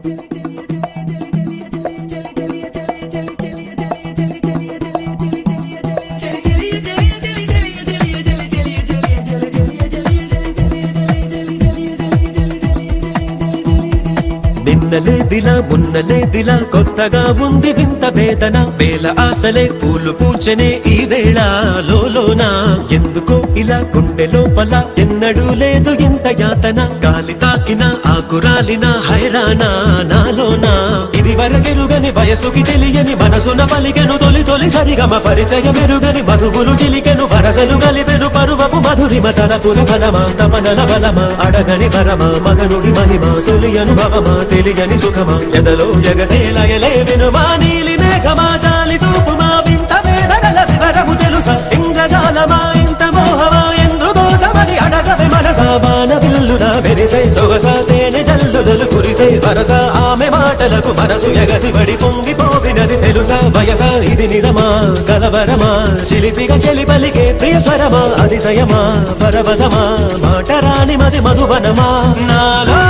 నిన్నలేదిలా ఉన్నలేదిలా కొత్తగా ఉంది వింత వేదన వేల ఆశలే పూలు పూచనే ఈ వేళ లోలోన ఎందుకో ఇలా గుండె లోపల ఎన్నడూ లేదు ఇంత యాతన గాలి తాకిన ఆకురాలిన హైరానా నాలోన ఇది వరకెరుగని వయసుకి తెలియని మనసున పలికెను తొలి తొలి సరిగమ పరిచయమెరుగని మధువులు చిలికెను వరసలు కలిపెను పరువపు మధురిమ తలపుల బలమా తమనల బలమా అడగని పరమా మగనుడి మహిమ తొలి అనుభవమా తెలియని సుఖమా ఎదలో జగసేలయలే వినుమా నీలి మేఘమా చాలి చూపుమా వింత వేదనల వివరము తెలుసా ఇంద్రజాలమా ఇంత మోహమా ఎందుకోసమని అడగవే మనసా బాణ బిల్లులా వెరిసే సొగస తేనె జల్లులలు కురిసే వరస ఆమె మాటలకు మనసు ఎగసి పడి పొంగిపోవినది తెలుసా వయస ఇది నిజమా కలవరమా చిలిపిగా చెలిపలికే ప్రియ స్వరమా అతిశయమా పరవశమా మాట రాని మది మధువనమా నాలో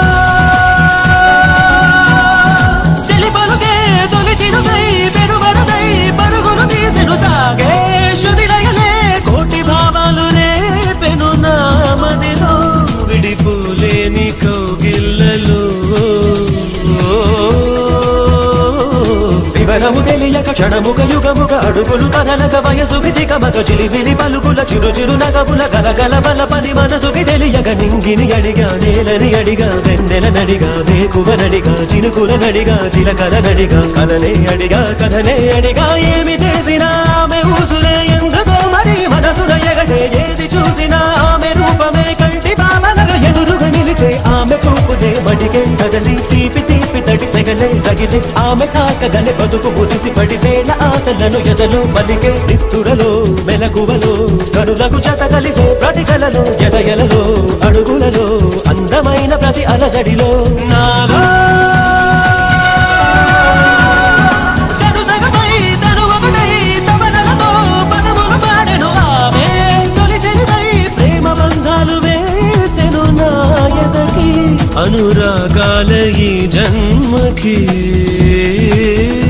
చెలిపలుకే తొలిచినుకై పెరువరదై పరుగులు తీసెను సాగే శుదిలయలే కోటి భావాలు రేపెను నా మదిలో విడిపోలేని కౌగిళ్ళలో వివరము తెలియక క్షణముక యుగముక అడుగులు కదలక వయసు విధికమక చిలివిలి పలుకుల చిరు చిరు నగముల గలగల బల పని మనసుకి తెలియక నింగిని అడిగా నేలని అడిగా వెన్నెల నడిగా వేకువ నడిగా చినుకుల నడిగా చిలకల నడిగా కలనే అడిగా కథనే అడిగా ఏమి చేసినా ఆమె ఊసులే ఎందుకో మరి మనసున ఎగసే ఏది చూసినా ఆమె రూపమే కంటి భావనగా ఎదురుగా నిలిచే ఆమె చూపులే మడిగే తగలి తీపి తీపి తడి సెగలే తగిలే ఆమె తాకగలే బతుకు మురిసి పడి వేళ ఆశలను ఎదలో బలికే నిత్తురలో మెలకువలో కనులకు జత కలిసే ప్రతికలలో ఎదయలలో అడుగులలో అందమైన ప్రతి అలజడిలో నాలో చెడుసగపై తను ఒకటై తమనలతో పదములు పాడెను ఆమె తొలి చెలిపై ప్రేమ బంధాలు వేసెను నాయదకి అనురాగాల ఈ జన్మకి